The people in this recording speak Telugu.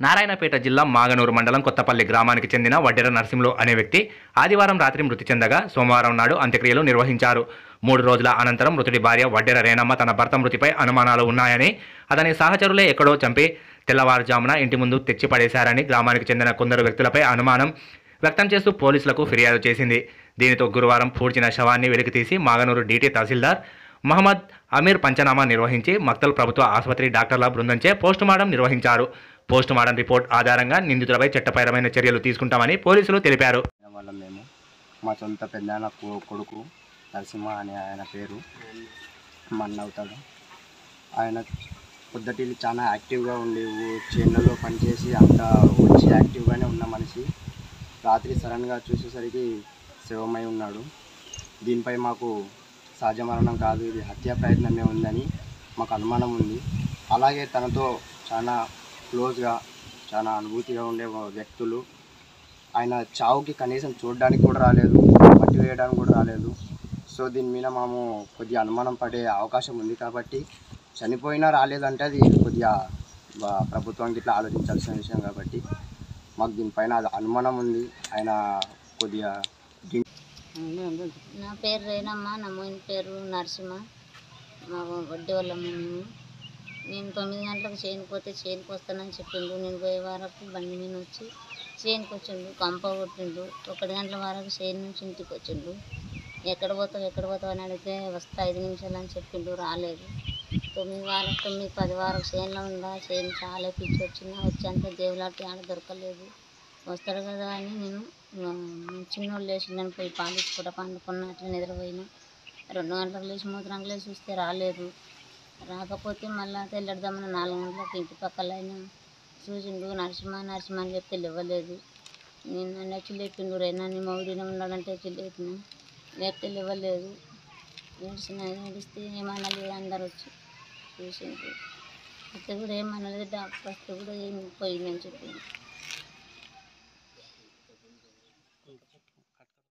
నారాయణపేట జిల్లా మాగనూరు మండలం కొత్తపల్లి గ్రామానికి చెందిన వడ్డెర నరసింహులు అనే వ్యక్తి ఆదివారం రాత్రి మృతి చెందగా సోమవారం నాడు అంత్యక్రియలు నిర్వహించారు మూడు రోజుల అనంతరం మృతుడి భార్య వడ్డెర రేణమ్మ తన భర్త మృతిపై అనుమానాలు ఉన్నాయని అతని సహచరులే ఎక్కడో చంపి తెల్లవారుజామున ఇంటి ముందు తెచ్చి పడేశారని గ్రామానికి చెందిన కొందరు వ్యక్తులపై అనుమానం వ్యక్తం చేస్తూ పోలీసులకు ఫిర్యాదు చేసింది దీనితో గురువారం పూడ్చిన శవాన్ని వెలికితీసి మాగనూరు డీటీ తహసీల్దార్ మహమ్మద్ అమీర్ పంచనామా నిర్వహించి మక్తల్ ప్రభుత్వ ఆసుపత్రి డాక్టర్ల బృందంచే పోస్టుమార్టం నిర్వహించారు పోస్టుమార్టం రిపోర్ట్ ఆధారంగా నిందితులపై చట్టపరమైన చర్యలు తీసుకుంటామని పోలీసులు తెలిపారు వల్ల మేము మా సొంత పెద్దనాన్న కొ- కొడుకు నరసింహ అనే ఆయన పేరు మన్న అవుతాడు ఆయన పొద్దుటిల్లి చాలా యాక్టివ్గా ఉండి ఊ- చేనులలో పనిచేసి అంతా వచ్చి యాక్టివ్గానే ఉన్న మనిషి రాత్రి సడన్గా చూసేసరికి శవమై ఉన్నాడు దీనిపై మాకు సహజ మరణం కాదు ఇది హత్యా ప్రయత్నమే ఉందని మాకు అనుమానం ఉంది అలాగే తనతో చాలా క్లోజ్గా చాలా అనుభూతిగా ఉండే వ్యక్తులు ఆయన చావుకి కనీసం చూడడానికి కూడా రాలేదు పట్టి వేయడానికి కూడా రాలేదు సో దీని మీద మేము కొద్దిగా అనుమానం పడే అవకాశం ఉంది కాబట్టి చనిపోయినా రాలేదంటే అది కొద్దిగా బ- ప్రభుత్వానికి ఇట్లా ఆలోచించాల్సిన విషయం కాబట్టి మాకు దీనిపైన అది అనుమానం ఉంది ఆయన కొద్దిగా నా పేరు రేణమ్మ నా మొయిన పేరు నరసింహ మా వడ్డీ వాళ్ళమ్మ మేము నేను తొమ్మిది గంటలకు చేనుకు పోతే చేనుకు వస్తానని చెప్పిండు నేను పోయే వరకు బండి మీద వచ్చి చేనుకు వచ్చిండు కంప కొట్టిండు ఒకటి గంటల వరకు చేను నుంచి ఇంటికి వచ్చిండు ఎక్కడ పోతావు ఎక్కడ పోతావు అని అడిగితే వస్తా ఐదు నిమిషాలు అని చెప్పిండు రాలేదు తొమ్మిది వారం తొమ్మిది పది వారం చేనులో ఉందా చేను చాలా పిచ్చి వచ్చిందా వచ్చి అంతే దేవులాంటి ఆడ దొరకలేదు వస్తాడు కదా అని నేను ఆ, చిన్నోళ్ళు లేచిందని పోయి పాలించుకుంటా పండుకున్న అట్లా నిద్రపోయినా రెండు గంటలకు లేచి మూడు గంటలకు లేచి చూస్తే రాలేదు రాకపోతే మళ్ళీ తెల్లడదామని నాలుగు గంటలకు ఇంటి పక్కల అయినా చూసిండు నరసింహ నరసింహ అని చెప్తే లేవలేదు నేను నన్ను వచ్చి లేపిండు రేనా నీ మౌడిన ఉన్నాడంటే వచ్చి లేపిన లేపితే లేవలేదు ఏడిచిన ఏడిస్తే ఏమనలేదు అందరు వచ్చి చూసిండ్రు అయితే కూడా ఏమనలేదు డాక్టర్ వస్తే కూడా ఏమి పోయిందని చెప్పింది